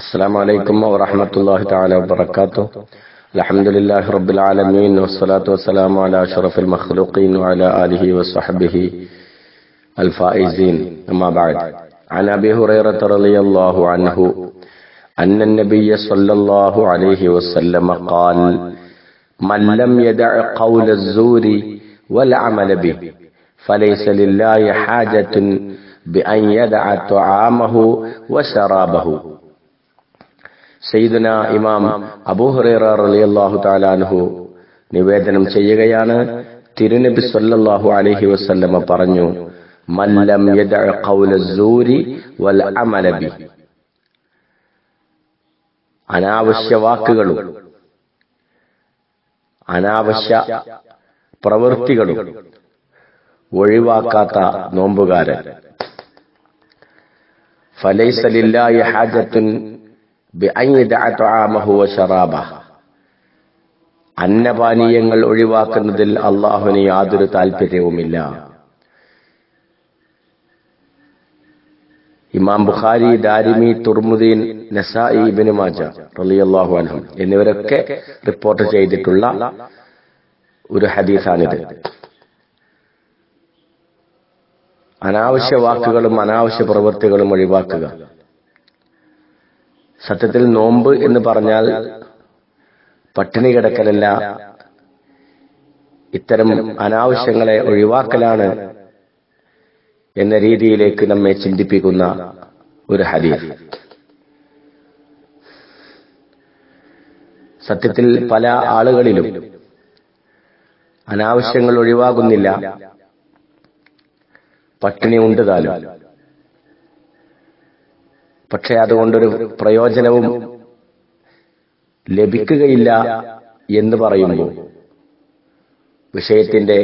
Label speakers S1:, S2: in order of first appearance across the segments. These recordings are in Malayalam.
S1: السلام عليكم ورحمة الله تعالى وبركاته الحمد لله رب العالمين والصلاة والسلام على أشرف المخلوقين وعلى آله وصحبه الفائزين أما بعد عن أبي هريرة رضي الله عنه أن النبي صلى الله عليه وسلم قال من لم يدع قول الزور والعمل به فليس لله حاجة بأن يدع طعامه وشرابه സയ്യിദുന ഇമാം അബൂഹുറൈറ റളിയല്ലാഹു തആലാൻഹു നിവേദനം ചെയ്യുകയാണ് തിരുനബി സല്ലല്ലാഹു അലൈഹി വസല്ലമ പറഞ്ഞു മല്ലം യദഅ ഖൗല സൂരി വൽ അമല ബി അനാവശ്യ വാക്കുകളും അനാവശ്യ പ്രവൃത്തികളും ഒഴിവാക്കാത്ത നോമ്പുകാരൻ ഫലൈസ ലില്ലാഹി ഹാജത്തുൻ അന്നപാനീയങ്ങൾ ഒഴിവാക്കുന്നതിൽ അള്ളാഹുവിന് യാതൊരു താല്പര്യവുമില്ല ഇമാം ബുഖാരി ദാരിമി തുർമുദീൻ നസായി ഇബിന് മാജ റളിയല്ലാഹു അൻഹു എന്നിവരൊക്കെ റിപ്പോർട്ട് ചെയ്തിട്ടുള്ള ഒരു ഹദീസാണിത് അനാവശ്യ വാക്കുകളും അനാവശ്യ പ്രവൃത്തികളും ഒഴിവാക്കുക സത്യത്തിൽ നോമ്പ് എന്ന് പറഞ്ഞാൽ പട്ടിണി കിടക്കലല്ല ഇത്തരം അനാവശ്യങ്ങളെ ഒഴിവാക്കലാണ് എന്ന രീതിയിലേക്ക് നമ്മെ ചിന്തിപ്പിക്കുന്ന ഒരു ഹദീസ് സത്യത്തിൽ പല ആളുകളിലും അനാവശ്യങ്ങൾ ഒഴിവാകുന്നില്ല പട്ടിണി ഉണ്ട് താലും പക്ഷെ അതുകൊണ്ടൊരു പ്രയോജനവും ലഭിക്കുകയില്ല എന്ന് പറയുമ്പോൾ വിഷയത്തിന്റെ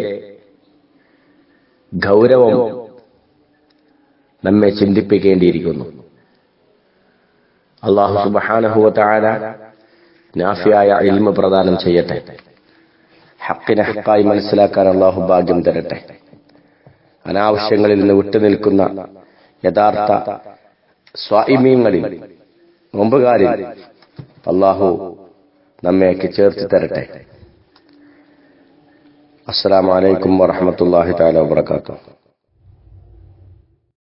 S1: ഗൗരവം നമ്മെ ചിന്തിപ്പിക്കേണ്ടിയിരിക്കുന്നു അള്ളാഹു സുബാനഹുവത്തായ നാഫിയായ ഇൽമ പ്രദാനം ചെയ്യട്ടെ ഹക്കിനെ ഹക്കായി മനസ്സിലാക്കാൻ അള്ളാഹു ഭാഗ്യം തരട്ടെ അനാവശ്യങ്ങളിൽ നിന്ന് വിട്ടുനിൽക്കുന്ന യഥാർത്ഥ സ്വാഇമീങ്ങളിൽ നോമ്പുകാരിൽ അള്ളാഹു നമ്മയൊക്കെ ചേർത്ത് തരട്ടെ അസ്സലാമലൈക്കും വറഹമത്തല്ലാഹി താല വാത്തു